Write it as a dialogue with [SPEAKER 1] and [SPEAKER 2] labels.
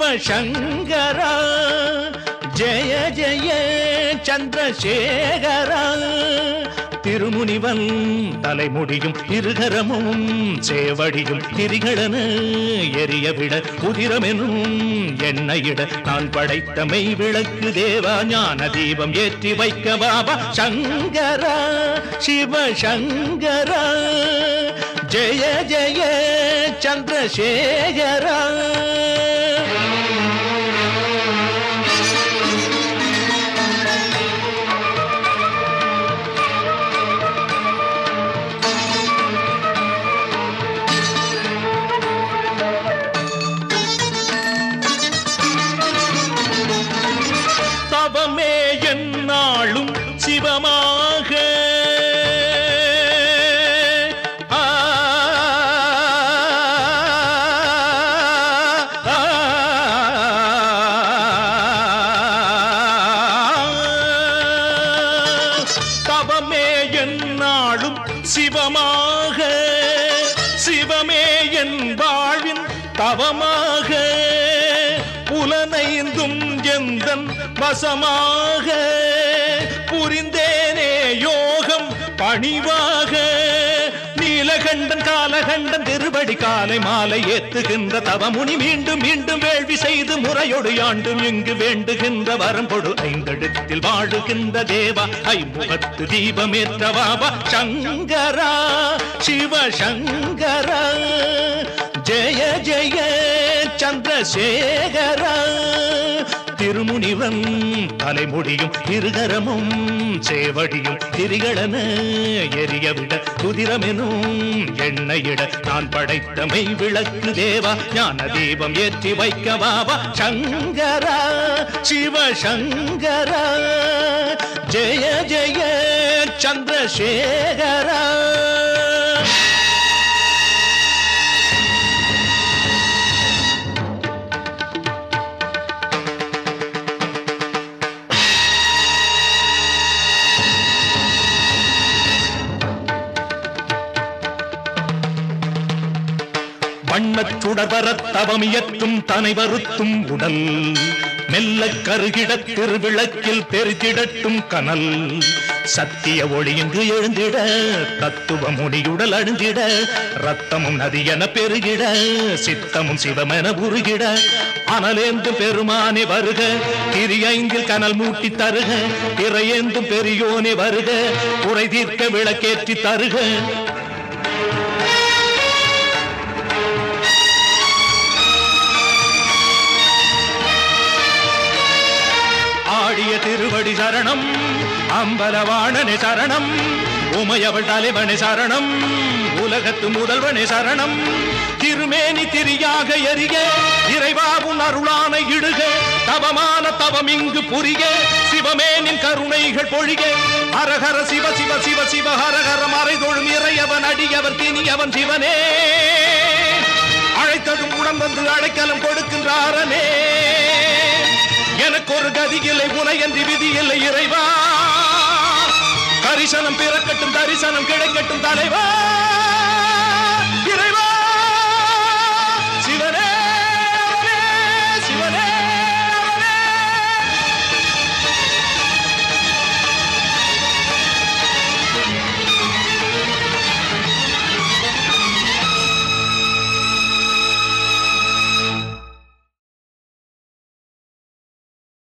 [SPEAKER 1] சிவசங்கரா ஜெய ஜெய சந்திரசேகரா திருமுனிவன் தலைமுடியும் இருகரமும் சேவடியும் திரிகளன எரியவிட உதிரமெனும் எண்ணெயிட நான் படைத்த மெய் விளக்கு தேவா ஞான தீபம் ஏற்றி வைக்க பாபா சங்கரா சிவ சங்கரா ஜெய ஜெய சந்திரசேகரா தவமே என்னாலும் சிவமாக ஆ, ஆ, தவமே என்னாலும் சிவமாக சிவமே என் வாழ்வின் தவமாக புலனைந்தும் எந்தன் வசமாக புரிந்தேனே யோகம் பணிவாக நீலகண்டன் காலகண்டன் திருவடி காலை மாலை ஏத்துகின்ற தவமுனி மீண்டும் மீண்டும் வேள்வி செய்து முறையொடு ஆண்டும் இங்கு வேண்டுகின்ற வரம் கொடு ஐந்தெழுத்தில் வாழுகின்ற தேவா ஐமுகத்து தீபமேற்ற பாபா சங்கரா சிவ சங்கரா ஜெய ஜெய சந்திரசேகரா திருமுனிவன் தலைமுடியும் இருகரமும் சேவடியும் திரிகளன எரியவிட குதிரமெனும் எண்ணெயிட நான் படைத்த மெய் விளக்கு தேவா ஞான தீபம் ஏற்றி வைக்க பாபா சங்கரா சிவ சங்கரா ஜெய ஜெய சந்திரசேகரா வண்ணச் சுடர்வரத் தவமியற்றும் தனை வருத்தும் உடல் மெல்ல கருகிடத் திருவிளக்கில் பெருகிடட்டும் கனல் சத்திய ஒளியின்று எழுந்திட தத்துவ முடியுடல் அழுந்திட ரத்தமும் நதியென பெருகிட சித்தமும் சிவமென உருகிட அனலேந்தும் பெருமானே வருக திரியைந்தில் கனல் மூட்டி தருக திரையேந்தும் பெரியோனே வருக குறை தீர்க்க விளக்கேற்றி தருக ஆடிய திருவடி சரணம் அம்பலவாணனே சரணம் உமையவள் தலைவனே சரணம் உலகத்து முதல்வனே சரணம் திருமேனி திரியாக எரிய இறைவாவும் அருளான இடுக தவமான தவம் இங்கு புரிக சிவமேனின் கருணைகள் பொழிக ஹரஹர சிவ சிவ சிவ சிவ ஹரஹர மறை தொழும் இறையவன் அடியவர் தினியவன் சிவனே அழைத்ததும் உடன் வந்து அடைக்கலம் கொடுக்கின்றாரனே எனக்கு ஒரு கதி இல்லை உனையன்றி விதி இல்லை இறைவா கரிசனம் பிறக்கட்டும் தரிசனம் கிடைக்கட்டும் தலைவா